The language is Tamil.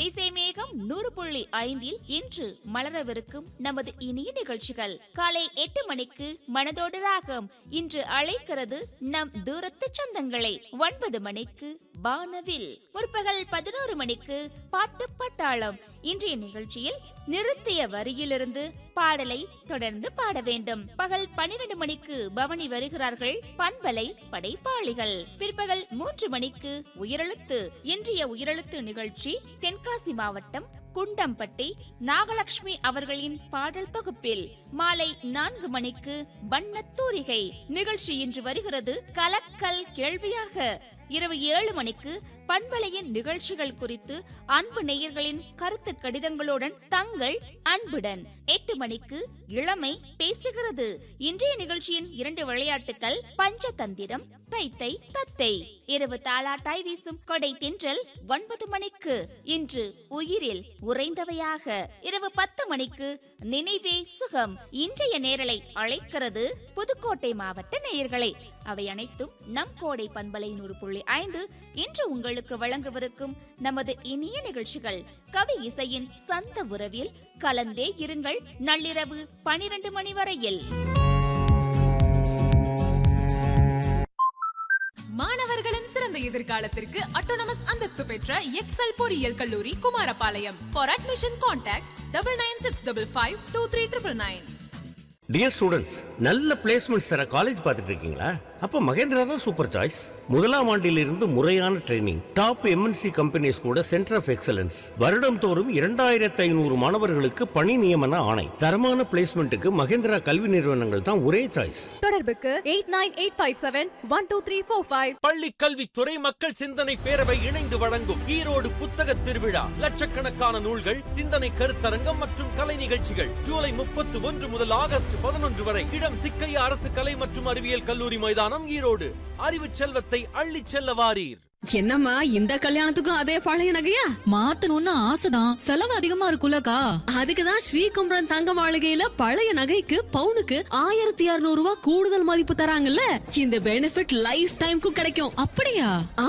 இசை மேகம் நூறு புள்ளி ஐந்தில் இன்று மலரவிருக்கும் நமது இனிய நிகழ்ச்சிகள் காலை எட்டு மணிக்கு மனதோடு ராகம் இன்று அழைக்கிறது நம் தூரத்து சொந்தங்களை ஒன்பது மணிக்கு வானவில் முற்பகல் பதினோரு மணிக்கு பாட்டு பட்டாளம் இன்றைய நிகழ்ச்சியில் நிறுத்திய வரியிலிருந்து பாடலை தொடர்ந்து பாட வேண்டும் பகல் பன்னிரண்டு மணிக்கு பவனி வருகிறார்கள் பண்பலை படைப்பாளிகள் பிற்பகல் மூன்று மணிக்கு உயிரெழுத்து இன்றைய உயிரெழுத்து நிகழ்ச்சி தென்காசி மாவட்டம் குண்டம்பட்டி நாகலட்சுமி அவர்களின் பாடல் தொகுப்பில் மாலை நான்கு மணிக்கு வண்ணத்தூரிகை நிகழ்ச்சி இன்று வருகிறது கலக்கல் கேள்வியாக இரவு ஏழு மணிக்கு பண்பலையின் நிகழ்ச்சிகள் குறித்து அன்பு நேயர்களின் கருத்து கடிதங்களுடன் தங்கள் அன்புடன் எட்டு மணிக்கு இளமை பேசுகிறது இன்றைய நிகழ்ச்சியின் இரண்டு விளையாட்டுகள் பஞ்சதந்திரம் தைத்தை தத்தை இரவு தாலாட்டாய் வீசும் கொடை தென்றல் ஒன்பது மணிக்கு இன்று உயிரில் உறைந்தவையாக இரவு பத்து மணிக்கு நினைவே சுகம் இன்றைய நேரலை அழைக்கிறது புதுக்கோட்டை மாவட்ட நேயர்களை அவை அனைத்தும் நம் கோடை பண்பலை நூறு புள்ளி ஐந்து இன்று உங்களுக்கு வழங்கவிருக்கும் நமது இனிய நிகழ்ச்சிகள் கவி இசையின் சந்த உறவில் கலந்தே இருங்கள் நள்ளிரவு பனிரெண்டு மணி வரையில் மாணவர்களின் சிறந்த எதிர்காலத்திற்கு அட்டோனமஸ் அந்தஸ்து பெற்ற எக்ஸல் பொறியியல் கல்லூரி Kumarapalayam for admission contact double nine six double five two three triple nine dear students நல்ல பிளேஸ்மெண்ட்ஸ் தர காலேஜ் பார்த்துட்டு இருக்கீங்களா அப்போ மகேந்திரா தான் சூப்பர் சாய்ஸ் முதலாம் ஆண்டிலிருந்து முறையான ட்ரைனிங் டாப் எம்என்சி கம்பெனிஸ் கூட சென்டர் ஆஃப் எக்ஸலன்ஸ் வருடம் தோறும் இரண்டாயிரத்து ஐநூறு மாணவர்களுக்கு பணி நியமன ஆணை தரமான பிளேஸ்மெண்ட்டுக்கு மகேந்திரா கல்வி நிறுவனங்கள் தான் ஒரே சாய்ஸ் தொடர்புக்கு eight nine eight five seven one two three four five பள்ளி கல்வித்துறை மக்கள் சிந்தனை பேரவை இணைந்து வழங்கும் ஈரோடு புத்தக திருவிழா லட்சக்கணக்கான நூல்கள் சிந்தனை கருத்தரங்கம் மற்றும் கலை நிகழ்ச்சிகள் ஜூலை முப்பத்தி ஒன்று முதல் ஆகஸ்ட் பதினொன்று வரை இடம் சிக்கையா அரசு கலை மற்றும் அறிவியல் கல்லூரி மைதானம் ஈரோடு அறிவு செல்வத்தை அள்ளிச் செல்ல வாரீர் என்னம்மா இந்த கல்யாணத்துக்கும் அதே பழைய நகையா மாத்தணும்னு ஆசைதான் செலவு அதிகமா இருக்குல்லக்கா அதுக்குதான் ஸ்ரீகும்பரன் தங்க மாளிகையில பழைய நகைக்கு பவுனுக்கு ஆயிரத்தி இருநூறு ரூபாய் கூடுதல் மதிப்பு தராங்கல்ல இந்த பெனிஃபிட் லைஃப் டைம்க்கும் கிடைக்கும் அப்படியா